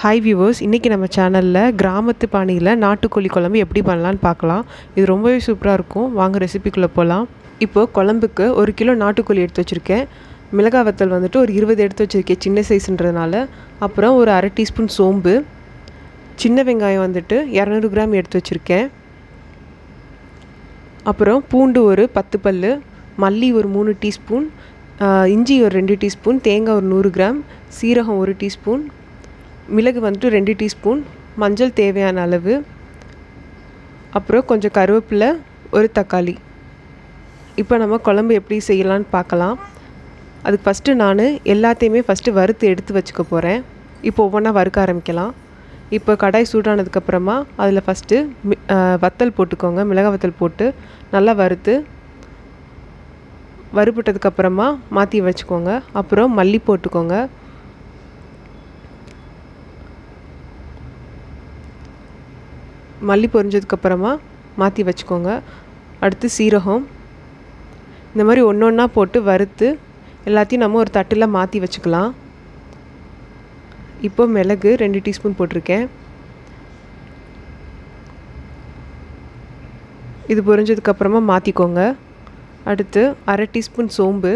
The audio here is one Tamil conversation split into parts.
ஹாய் வியூவர்ஸ் இன்றைக்கி நம்ம சேனலில் கிராமத்து பாணியில் நாட்டுக்கோழி குழம்பு எப்படி பண்ணலான்னு பார்க்கலாம் இது ரொம்பவே சூப்பராக இருக்கும் வாங்க ரெசிபிக்குள்ளே போகலாம் இப்போது குழம்புக்கு ஒரு கிலோ நாட்டுக்கோழி எடுத்து வச்சுருக்கேன் மிளகாய் வத்தல் வந்துட்டு ஒரு இருபது எடுத்து வச்சுருக்கேன் சின்ன சைஸுன்றதுனால அப்புறம் ஒரு அரை டீஸ்பூன் சோம்பு சின்ன வெங்காயம் வந்துட்டு இரநூறு கிராம் எடுத்து வச்சுருக்கேன் அப்புறம் பூண்டு ஒரு பத்து பல் மல்லி ஒரு மூணு டீஸ்பூன் இஞ்சி ஒரு ரெண்டு டீஸ்பூன் தேங்காய் ஒரு நூறு கிராம் சீரகம் ஒரு டீஸ்பூன் மிளகு வந்துட்டு ரெண்டு டீஸ்பூன் மஞ்சள் தேவையான அளவு அப்புறம் கொஞ்சம் கருவேப்பிலை ஒரு தக்காளி இப்போ நம்ம குழம்பு எப்படி செய்யலான்னு பார்க்கலாம் அதுக்கு ஃபஸ்ட்டு நான் எல்லாத்தையுமே ஃபஸ்ட்டு வறுத்து எடுத்து வச்சுக்க போகிறேன் இப்போ ஒவ்வொன்றா வறுக்க ஆரம்பிக்கலாம் இப்போ கடாய் சூடானதுக்கப்புறமா அதில் ஃபஸ்ட்டு மி வத்தல் போட்டுக்கோங்க மிளகாய் வத்தல் போட்டு நல்லா வறுத்து வறுபட்டதுக்கப்புறமா மாற்றி வச்சுக்கோங்க அப்புறம் மல்லி போட்டுக்கோங்க மல்லி பொரிஞ்சதுக்கப்புறமா மாற்றி வச்சுக்கோங்க அடுத்து சீரகம் இந்த மாதிரி ஒன்று ஒன்றா போட்டு வறுத்து எல்லாத்தையும் நம்ம ஒரு தட்டில் மாற்றி வச்சுக்கலாம் இப்போ மிளகு ரெண்டு டீஸ்பூன் போட்டிருக்கேன் இது பொரிஞ்சதுக்கப்புறமா மாற்றிக்கோங்க அடுத்து அரை டீஸ்பூன் சோம்பு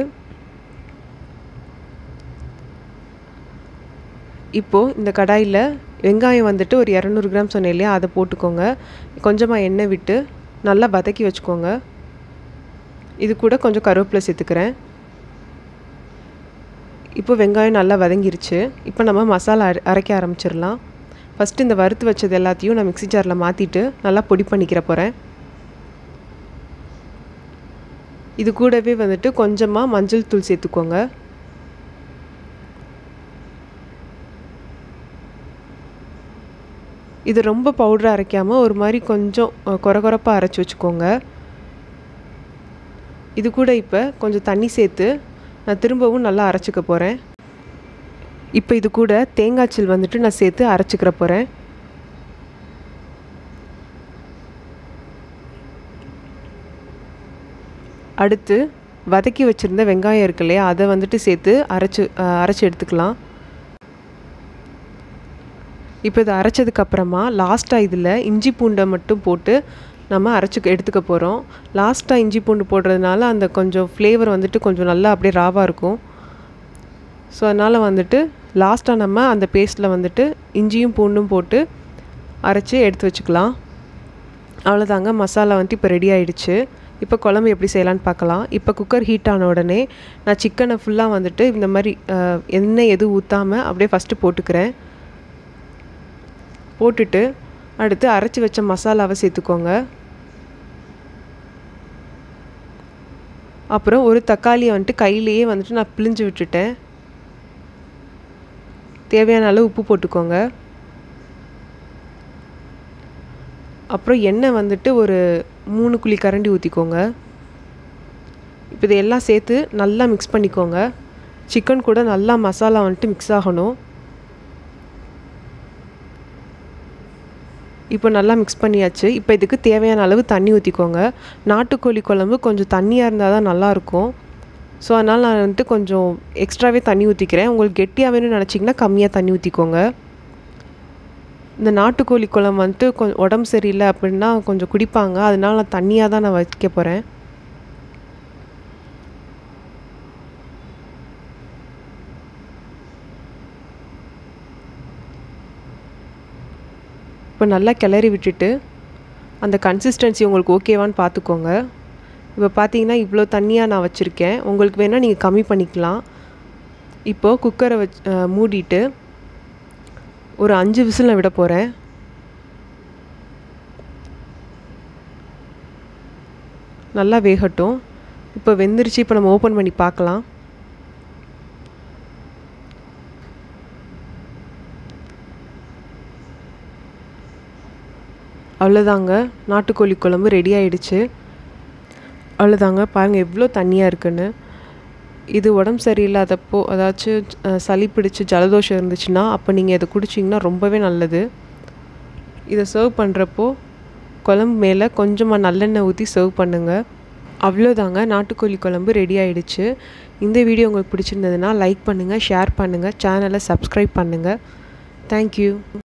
இப்போது இந்த கடாயில் வெங்காயம் வந்துட்டு ஒரு இரநூறு கிராம் சொன்னேன் இல்லையா அதை போட்டுக்கோங்க கொஞ்சமாக எண்ணெய் விட்டு நல்லா வதக்கி வச்சுக்கோங்க இது கூட கொஞ்சம் கருவேப்பிலை சேர்த்துக்கிறேன் இப்போ வெங்காயம் நல்லா வதங்கிருச்சு இப்போ நம்ம மசாலா அரை அரைக்க ஆரம்பிச்சிடலாம் ஃபஸ்ட்டு இந்த வறுத்து வச்சது எல்லாத்தையும் நான் மிக்ஸி ஜாரில் மாற்றிட்டு நல்லா பொடி பண்ணிக்கிற போகிறேன் இது கூடவே வந்துட்டு கொஞ்சமாக மஞ்சள் தூள் சேர்த்துக்கோங்க இது ரொம்ப பவுடராக அரைக்காமல் ஒரு மாதிரி கொஞ்சம் குறை குறைப்பாக அரைச்சி வச்சுக்கோங்க இது கூட இப்போ கொஞ்சம் தண்ணி சேர்த்து நான் திரும்பவும் நல்லா அரைச்சிக்க போகிறேன் இப்போ இது கூட தேங்காய் சில் வந்துட்டு நான் சேர்த்து அரைச்சிக்கிற போகிறேன் அடுத்து வதக்கி வச்சுருந்த வெங்காயம் இருக்கு இல்லையா அதை வந்துட்டு சேர்த்து அரைச்சி அரைச்சி எடுத்துக்கலாம் இப்போ இதை அரைச்சதுக்கப்புறமா லாஸ்ட்டாக இதில் இஞ்சி பூண்டை மட்டும் போட்டு நம்ம அரைச்சி எடுத்துக்க போகிறோம் லாஸ்ட்டாக இஞ்சி பூண்டு போடுறதுனால அந்த கொஞ்சம் ஃப்ளேவர் வந்துட்டு கொஞ்சம் நல்லா அப்படியே ராவாக இருக்கும் ஸோ அதனால் வந்துட்டு லாஸ்ட்டாக நம்ம அந்த பேஸ்ட்டில் வந்துட்டு இஞ்சியும் பூண்டும் போட்டு அரைச்சி எடுத்து வச்சுக்கலாம் அவ்வளோதாங்க மசாலா வந்துட்டு இப்போ ரெடி ஆகிடுச்சு இப்போ குழம்பு எப்படி செய்யலான்னு பார்க்கலாம் இப்போ குக்கர் ஹீட் ஆன உடனே நான் சிக்கனை ஃபுல்லாக வந்துட்டு இந்த மாதிரி எண்ணெய் எதுவும் ஊற்றாமல் அப்படியே ஃபஸ்ட்டு போட்டுக்கிறேன் போட்டுட்டு அடுத்து அரைச்சி வச்ச மசாலாவை சேர்த்துக்கோங்க அப்புறம் ஒரு தக்காளியை வந்துட்டு கையிலேயே வந்துட்டு நான் பிழிஞ்சு விட்டுட்டேன் தேவையான அளவு உப்பு போட்டுக்கோங்க அப்புறம் எண்ணெய் வந்துட்டு ஒரு மூணு குழி கரண்டி ஊற்றிக்கோங்க இப்போ இதையெல்லாம் சேர்த்து நல்லா மிக்ஸ் பண்ணிக்கோங்க சிக்கன் கூட நல்லா மசாலா வந்துட்டு மிக்ஸ் ஆகணும் இப்போ நல்லா மிக்ஸ் பண்ணியாச்சு இப்போ இதுக்கு தேவையான அளவு தண்ணி ஊற்றிக்கோங்க நாட்டுக்கோழி குழம்பு கொஞ்சம் தண்ணியாக இருந்தால் தான் நல்லாயிருக்கும் ஸோ அதனால் நான் வந்துட்டு கொஞ்சம் எக்ஸ்ட்ராவே தண்ணி ஊற்றிக்கிறேன் உங்களுக்கு கெட்டியாக வேணும்னு நினச்சிங்கன்னா கம்மியாக தண்ணி ஊற்றிக்கோங்க இந்த நாட்டுக்கோழி குழம்பு வந்துட்டு கொஞ்சம் உடம்பு சரியில்லை அப்படின்னா கொஞ்சம் குடிப்பாங்க அதனால நான் தண்ணியாக தான் நான் வைக்க போகிறேன் இப்போ நல்லா கிளறி விட்டுட்டு அந்த கன்சிஸ்டன்சி உங்களுக்கு ஓகேவான்னு பார்த்துக்கோங்க இப்போ பார்த்தீங்கன்னா இவ்வளோ தண்ணியாக நான் வச்சுருக்கேன் உங்களுக்கு வேணால் நீங்கள் கம்மி பண்ணிக்கலாம் இப்போது குக்கரை வச் மூடிட்டு ஒரு அஞ்சு விசில் நான் விட போகிறேன் நல்லா வேகட்டும் இப்போ வெந்துருச்சு இப்போ நம்ம ஓப்பன் பண்ணி பார்க்கலாம் அவ்வளோதாங்க நாட்டுக்கோழி குழம்பு ரெடி ஆகிடுச்சு அவ்வளோதாங்க பாருங்கள் எவ்வளோ தண்ணியாக இருக்குன்னு இது உடம்பு சரியில்லாதப்போ அதாச்சும் சளி பிடிச்சி ஜலதோஷம் இருந்துச்சுன்னா அப்போ நீங்கள் இதை குடிச்சிங்கன்னா ரொம்பவே நல்லது இதை சர்வ் பண்ணுறப்போ குழம்பு மேலே கொஞ்சமாக நல்லெண்ணெய் ஊற்றி சர்வ் பண்ணுங்கள் அவ்வளோதாங்க நாட்டுக்கோழி குழம்பு ரெடி ஆகிடுச்சு இந்த வீடியோ உங்களுக்கு பிடிச்சிருந்ததுன்னா லைக் பண்ணுங்கள் ஷேர் பண்ணுங்கள் சேனலை சப்ஸ்கிரைப் பண்ணுங்கள் தேங்க்யூ